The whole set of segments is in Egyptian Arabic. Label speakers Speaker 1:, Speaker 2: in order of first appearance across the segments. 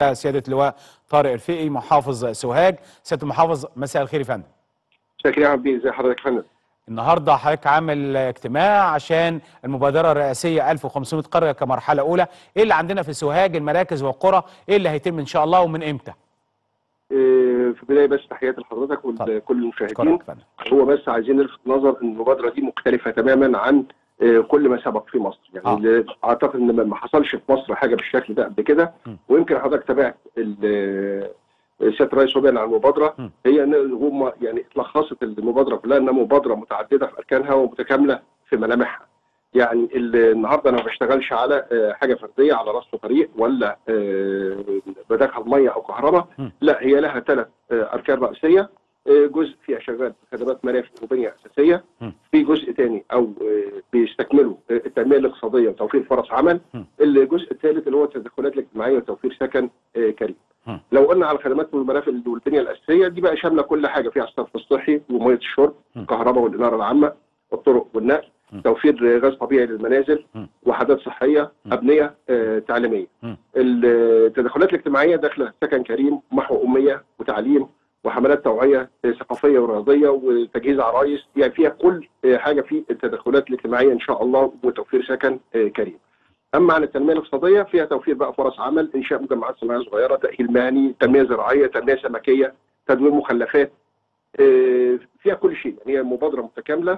Speaker 1: سياده اللواء طارق الفقي محافظ سوهاج سياده المحافظ مساء الخير يا فندم
Speaker 2: شكرا يا عبدي ازي حضرتك يا فندم
Speaker 1: النهارده حضرتك عامل اجتماع عشان المبادره الرئاسيه 1500 قريه كمرحله اولى ايه اللي عندنا في سوهاج المراكز والقرى ايه اللي هيتم ان شاء الله ومن امتى
Speaker 2: إيه، في البدايه بس تحياتي لحضرتك
Speaker 1: اتفضل.
Speaker 2: ولكل المشاهدين
Speaker 1: اشكرك يا فندم
Speaker 2: هو بس عايزين نلفت نظر ان المبادره دي مختلفه تماما عن آه، كل ما سبق في مصر يعني
Speaker 1: آه.
Speaker 2: اللي اعتقد ان ما- ما حصلش في مصر حاجه بالشكل ده قبل كده
Speaker 1: م.
Speaker 2: ويمكن حضرتك تابعت ال- آه، سياده الرئيس وبيان عن المبادره
Speaker 1: م.
Speaker 2: هي ان هم يعني اتلخصت المبادره كلها انها مبادره متعدده في اركانها ومتكامله في ملامحها يعني ال- النهارده انا ما بشتغلش على آه، حاجه فرديه على رصف طريق ولا آه، بدخل ميه او كهرباء
Speaker 1: م.
Speaker 2: لا هي لها ثلاث اركان رئيسيه آه، جزء فيها شغال في خدمات مرافق وبنيه اساسيه
Speaker 1: م.
Speaker 2: في جزء ثاني او آه، بيستكملوا آه، التنميه الاقتصاديه وتوفير فرص عمل
Speaker 1: م.
Speaker 2: الجزء الثالث اللي هو التدخلات الاجتماعيه وتوفير سكن آه، كريم
Speaker 1: م.
Speaker 2: لو قلنا على الخدمات والمرافق والبنيه الاساسيه دي بقى شامله كل حاجه فيها الصرف الصحي وميه الشرب
Speaker 1: م.
Speaker 2: الكهرباء والاناره العامه والطرق والنقل
Speaker 1: م.
Speaker 2: توفير غاز طبيعي للمنازل
Speaker 1: م.
Speaker 2: وحدات صحيه
Speaker 1: م.
Speaker 2: ابنيه آه، تعليميه
Speaker 1: م.
Speaker 2: التدخلات الاجتماعيه داخله سكن كريم محو اميه وتعليم وحملات توعيه آه، ثقافيه ورياضيه وتجهيز عرايس يعني فيها كل آه، حاجه في التدخلات الاجتماعيه ان شاء الله وتوفير سكن آه، كريم. اما عن التنميه الاقتصاديه فيها توفير بقى فرص عمل، انشاء مجمعات صناعيه صغيره، تاهيل مهني، تنميه زراعيه، تنميه سمكيه، تدوير مخلفات. آه، فيها كل شيء، يعني هي مبادره متكامله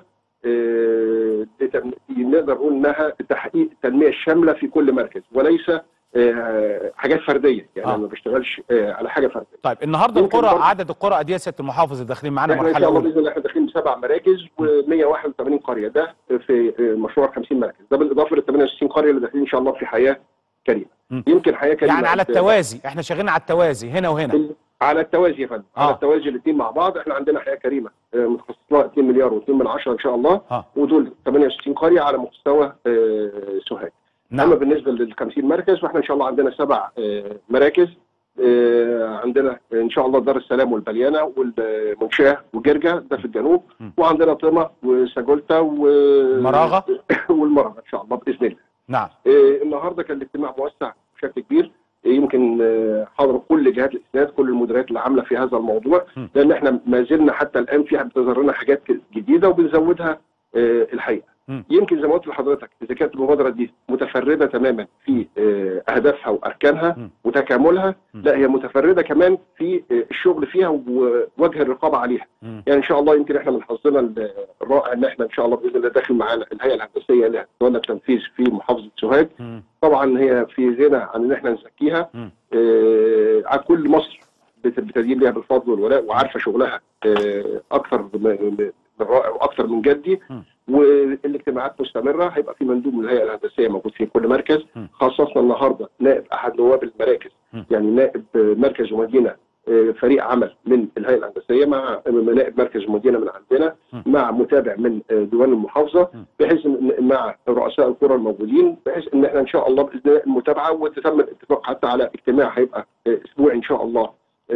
Speaker 2: آه، لتم- نقدر نقول انها تحقيق التنميه الشامله في كل مركز وليس آه، حاجات فرديه، يعني
Speaker 1: آه.
Speaker 2: انا ما بشتغلش آه، على حاجه فرديه.
Speaker 1: طيب النهارده
Speaker 2: يمكن
Speaker 1: القرى
Speaker 2: برضه-
Speaker 1: عدد القرى قد ايه يا سياده المحافظ اللي داخلين معانا
Speaker 2: احنا ان
Speaker 1: مرحله
Speaker 2: شاء الله
Speaker 1: اولى
Speaker 2: باذن الله احنا داخلين بسبع مراكز و181 قريه ده في مشروع 50 مركز ده بالاضافه لل 68 قريه اللي داخلين ان شاء الله في حياه كريمه
Speaker 1: م.
Speaker 2: يمكن حياه كريمه
Speaker 1: يعني على
Speaker 2: عند-
Speaker 1: التوازي احنا شغالين على التوازي هنا وهنا
Speaker 2: على التوازي يا فندم
Speaker 1: آه.
Speaker 2: على التوازي الاثنين مع بعض احنا عندنا حياه كريمه آه، متخصص لها 2 مليار و2 من عشرة ان شاء الله
Speaker 1: اه
Speaker 2: ودول 68 قريه على مستوى آه، سوهاج اما
Speaker 1: نعم
Speaker 2: بالنسبه لل 50 مركز فاحنا ان شاء الله عندنا سبع آه، مراكز آه، عندنا ان شاء الله دار السلام والبليانه والمنشاه وجرجا ده في الجنوب
Speaker 1: م.
Speaker 2: وعندنا طمه وساجولتا و
Speaker 1: مراغة.
Speaker 2: والمراغه ان شاء الله باذن الله
Speaker 1: نعم
Speaker 2: آه، النهارده كان الاجتماع موسع بشكل كبير آه، يمكن آه، حضروا كل جهات الاسناد كل المديريات اللي عامله في هذا الموضوع
Speaker 1: م.
Speaker 2: لان احنا ما زلنا حتى الان في بتظهر لنا حاجات جديده وبنزودها آه، الحقيقه
Speaker 1: م.
Speaker 2: يمكن زي ما قلت لحضرتك اذا كانت المبادره دي متفرده تماما في آه، اهدافها واركانها
Speaker 1: م.
Speaker 2: وتكاملها
Speaker 1: م.
Speaker 2: لا هي متفرده كمان في آه، الشغل فيها ووجه الرقابه عليها
Speaker 1: مم.
Speaker 2: يعني ان شاء الله يمكن احنا من حظنا ال- الرائع ان احنا ان شاء الله باذن الله داخل معانا الهيئه الهندسيه اللي هتتولى التنفيذ في محافظه سوهاج
Speaker 1: مم.
Speaker 2: طبعا هي في غنى عن ان احنا نزكيها
Speaker 1: مم.
Speaker 2: آه على كل مصر بت- بتدين ليها بالفضل والولاء وعارفه شغلها آه اكثر م- م- من رائع واكثر من جدي
Speaker 1: مم.
Speaker 2: والاجتماعات مستمره هيبقى في مندوب من الهيئه الهندسيه موجود في كل مركز
Speaker 1: مم.
Speaker 2: خصصنا النهارده نائب احد نواب المراكز
Speaker 1: مم.
Speaker 2: يعني نائب آه، مركز ومدينه آه، فريق عمل من الهيئه الهندسيه مع نائب مركز ومدينه من عندنا
Speaker 1: مم.
Speaker 2: مع متابع من آه، ديوان المحافظه
Speaker 1: مم.
Speaker 2: بحيث إن- مع رؤساء القرى الموجودين بحيث ان احنا ان شاء الله باذن الله المتابعه وتتم الاتفاق حتى على اجتماع هيبقى آه، اسبوعي ان شاء الله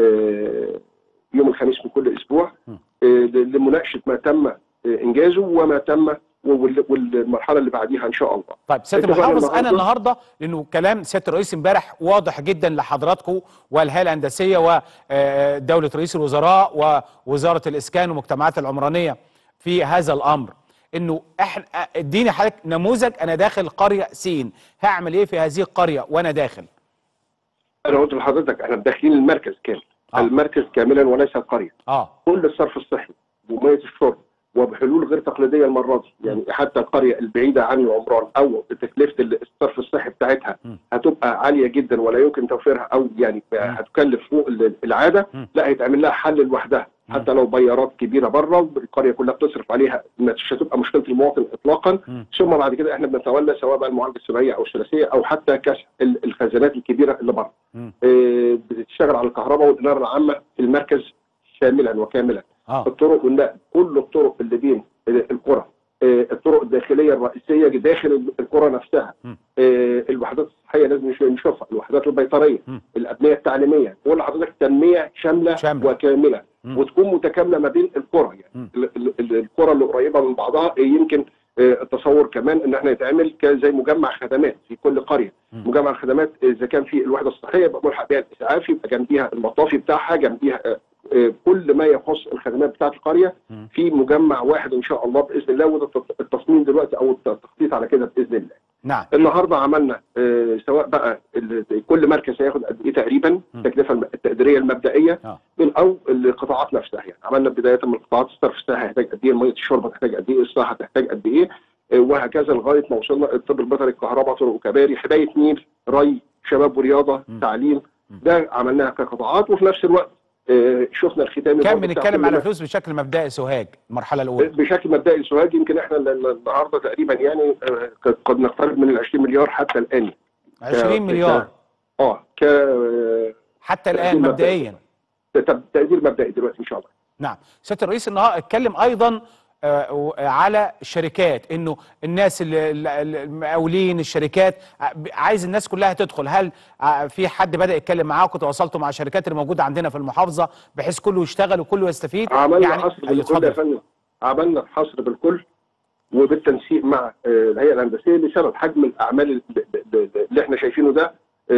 Speaker 2: آه، يوم الخميس من كل اسبوع
Speaker 1: مم.
Speaker 2: آه، ل- لمناقشه ما تم آه، انجازه وما تم وال- والمرحله اللي بعديها ان شاء الله.
Speaker 1: طيب سياده
Speaker 2: اتفقنا
Speaker 1: المحافظ انا
Speaker 2: النهاردة.
Speaker 1: النهارده لانه كلام سياده الرئيس امبارح واضح جدا لحضراتكم والهيئه الهندسيه ودوله رئيس الوزراء ووزاره الاسكان والمجتمعات العمرانيه في هذا الامر انه احنا اديني حضرتك نموذج انا داخل قريه سين هعمل ايه في هذه القريه وانا داخل
Speaker 2: انا قلت لحضرتك احنا داخلين المركز كامل
Speaker 1: آه.
Speaker 2: المركز كاملا وليس القريه.
Speaker 1: اه
Speaker 2: كل الصرف الصحي وميه الشرب وبحلول غير تقليديه المره دي يعني حتى القريه البعيده عن العمران او تكلفه الصرف الصحي بتاعتها
Speaker 1: م.
Speaker 2: هتبقى عاليه جدا ولا يمكن توفيرها او يعني هتكلف فوق ال- العاده
Speaker 1: م.
Speaker 2: لا هيتعمل لها حل لوحدها
Speaker 1: م.
Speaker 2: حتى لو بيارات كبيره بره القريه كلها بتصرف عليها مش هتبقى مشكله المواطن اطلاقا
Speaker 1: م.
Speaker 2: ثم بعد كده احنا بنتولى سواء بقى المعالجه الثنائيه او الثلاثيه او حتى كشف ال- الخزانات الكبيره اللي بره
Speaker 1: م.
Speaker 2: آه، بتشتغل على الكهرباء والاناره العامه في المركز شاملا وكاملا
Speaker 1: اه
Speaker 2: الطرق والنقل كل الطرق اللي بين القرى آه، الطرق الداخليه الرئيسيه داخل القرى نفسها
Speaker 1: م.
Speaker 2: آه، الوحدات الصحيه لازم نش- نشوفها الوحدات البيطريه
Speaker 1: م.
Speaker 2: الابنيه التعليميه كل حضرتك تنميه شامله
Speaker 1: شاملة.
Speaker 2: وكامله
Speaker 1: م.
Speaker 2: وتكون متكامله ما بين القرى
Speaker 1: م.
Speaker 2: يعني ال- ال- ال- القرى اللي قريبه من بعضها آه، يمكن آه، التصور كمان ان احنا يتعمل زي مجمع خدمات في كل قريه
Speaker 1: مم.
Speaker 2: مجمع الخدمات اذا كان في الوحده الصحيه يبقى ملحق بها الاسعاف يبقى جنبيها المطافي بتاعها جنبيها آه، آه، كل ما يخص الخدمات بتاعه القريه
Speaker 1: مم.
Speaker 2: في مجمع واحد ان شاء الله باذن الله وده التص- التصميم دلوقتي او التخطيط على كده باذن الله
Speaker 1: نعم
Speaker 2: النهارده عملنا آه، سواء بقى ال- كل مركز هياخد قد ايه تقريبا
Speaker 1: م.
Speaker 2: التكلفه الم- التقديريه المبدئيه
Speaker 1: آه.
Speaker 2: من او القطاعات نفسها يعني عملنا بدايه من القطاعات الصرف الصحي هيحتاج قد ايه ميه الشرب هتحتاج قد ايه الصحه هتحتاج قد ايه آه، وهكذا لغايه ما وصلنا الطب البيطري الكهرباء طرق وكباري حمايه نيل ري شباب ورياضه
Speaker 1: م.
Speaker 2: تعليم
Speaker 1: م.
Speaker 2: ده عملناها كقطاعات وفي نفس الوقت آه، شفنا الختام
Speaker 1: كم
Speaker 2: برضه بتاع
Speaker 1: بنتكلم
Speaker 2: كل
Speaker 1: على
Speaker 2: ما-
Speaker 1: فلوس بشكل مبدئي سوهاج المرحله الاولى
Speaker 2: بشكل مبدئي سوهاج يمكن احنا ال- ال- النهارده تقريبا يعني آه، قد- قد نقترب من ال 20 مليار حتى الان
Speaker 1: 20 مليار
Speaker 2: اه ك
Speaker 1: حتى الان
Speaker 2: تقدير
Speaker 1: مبدئيا
Speaker 2: ت- تقدير مبدئي دلوقتي ان شاء الله
Speaker 1: نعم سياده الرئيس النهارده اتكلم ايضا آه، و- على الشركات انه الناس اللي- اللي- المقاولين الشركات ع- عايز الناس كلها تدخل هل ع- في حد بدا يتكلم معاكم تواصلتوا مع الشركات اللي موجوده عندنا في المحافظه بحيث كله يشتغل وكله يستفيد
Speaker 2: عملنا
Speaker 1: يعني
Speaker 2: حصر
Speaker 1: أيوة،
Speaker 2: بالكل يا
Speaker 1: اتفضل
Speaker 2: فندم عملنا حصر بالكل وبالتنسيق مع آه، الهيئه الهندسيه لسبب حجم الاعمال اللي- اللي اللي احنا شايفينه ده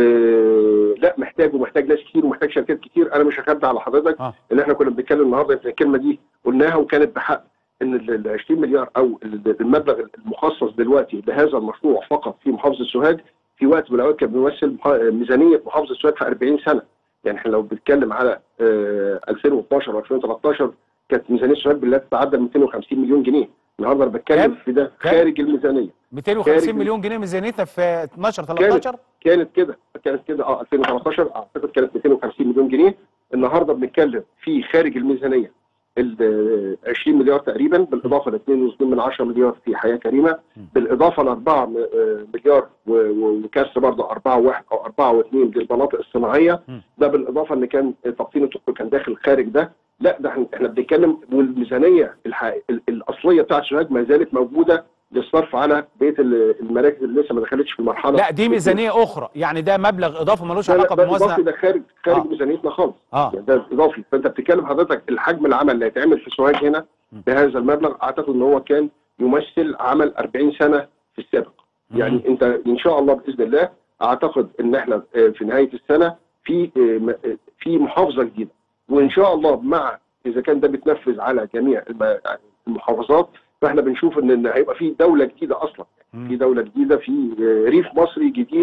Speaker 2: آه، لا محتاج ومحتاج ناس كتير ومحتاج شركات كتير انا مش هخبي على حضرتك
Speaker 1: اه
Speaker 2: ان احنا كنا بنتكلم النهارده يمكن الكلمه دي قلناها وكانت بحق ان ال ال 20 مليار او ال- المبلغ المخصص دلوقتي لهذا المشروع فقط في محافظه سوهاج في وقت من الاوقات كان بيمثل مح- ميزانيه محافظه سوهاج في 40 سنه يعني احنا لو بنتكلم على آه، 2012 و 2013 كانت ميزانيه سوهاج بالله تتعدى 250 مليون جنيه النهارده انا بتكلم
Speaker 1: كام؟
Speaker 2: في ده
Speaker 1: كام؟
Speaker 2: خارج الميزانيه
Speaker 1: 250
Speaker 2: خارج-
Speaker 1: مليون جنيه ميزانيتنا في 12 13
Speaker 2: كانت كده كانت كده اه 2013 اعتقد كانت 250 مليون جنيه النهارده بنتكلم في خارج الميزانيه ال 20 مليار تقريبا بالاضافه ل 2.2 من 10 مليار في حياه كريمه بالاضافه ل 4 م- آه، مليار و- و- وكسر برضه 4 1 او 4 و2 للمناطق الصناعيه
Speaker 1: م.
Speaker 2: ده بالاضافه ان كان تقسيم الطرق كان داخل خارج ده لا ده احنا احنا بنتكلم والميزانيه الحقيقية ال- الاصليه بتاعت سوهاج ما زالت موجوده للصرف على بقيه ال- المراكز اللي لسه ما دخلتش في المرحله
Speaker 1: لا دي ميزانيه اخرى يعني ده مبلغ اضافي ملوش
Speaker 2: لا لا
Speaker 1: علاقه
Speaker 2: ده اضافي
Speaker 1: بالموازنه
Speaker 2: ده خارج خارج
Speaker 1: آه.
Speaker 2: ميزانيتنا خالص
Speaker 1: اه
Speaker 2: يعني ده اضافي فانت بتتكلم حضرتك الحجم العمل اللي هيتعمل في سوهاج هنا
Speaker 1: م.
Speaker 2: بهذا المبلغ اعتقد ان هو كان يمثل عمل 40 سنه في السابق يعني انت ان شاء الله باذن الله اعتقد ان احنا آه، في نهايه السنه في آه، م- آه، في محافظه جديده وان شاء الله مع اذا كان ده بيتنفذ على جميع الم- يعني المحافظات فاحنا بنشوف ان إن هيبقى في دوله جديده اصلا
Speaker 1: مم.
Speaker 2: في دوله جديده في آه، ريف مصري جديد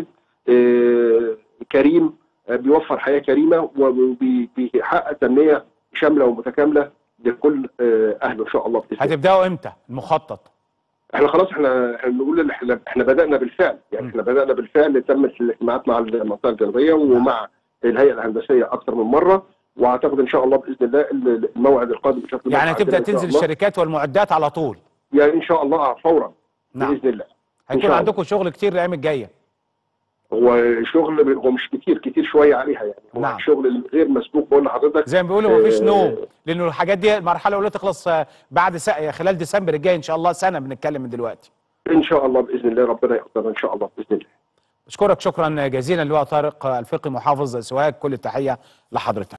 Speaker 2: آه، كريم آه، بيوفر حياه كريمه وبيحقق تنميه شامله ومتكامله لكل آه، اهله ان شاء الله باذن الله.
Speaker 1: هتبداوا امتى المخطط
Speaker 2: احنا خلاص احنا احنا بنقول ان احنا احنا بدانا بالفعل يعني
Speaker 1: م.
Speaker 2: احنا بدانا بالفعل تمت الاجتماعات مع المنطقه الجنوبيه ومع الهيئه الهندسيه اكثر من مره واعتقد ان شاء الله باذن الله ال- الموعد القادم بشكل
Speaker 1: يعني
Speaker 2: عندنا
Speaker 1: هتبدا
Speaker 2: إن شاء
Speaker 1: تنزل
Speaker 2: الله.
Speaker 1: الشركات والمعدات على طول
Speaker 2: يعني ان شاء الله فورا
Speaker 1: نعم
Speaker 2: باذن الله
Speaker 1: هيكون
Speaker 2: شاء الله.
Speaker 1: عندكم شغل كتير الايام الجايه
Speaker 2: هو شغل هو مش كتير كتير شويه عليها يعني هو
Speaker 1: نعم.
Speaker 2: شغل غير مسبوق بقول لحضرتك
Speaker 1: زي ما بيقولوا مفيش
Speaker 2: آه،
Speaker 1: نوم لانه الحاجات دي المرحله الاولى تخلص آه، بعد س... خلال ديسمبر الجاي ان شاء الله سنه بنتكلم من دلوقتي
Speaker 2: ان شاء الله باذن الله ربنا يقدر ان شاء الله باذن الله
Speaker 1: اشكرك شكرا جزيلا لواء طارق الفقي محافظ سوهاج كل التحيه لحضرتك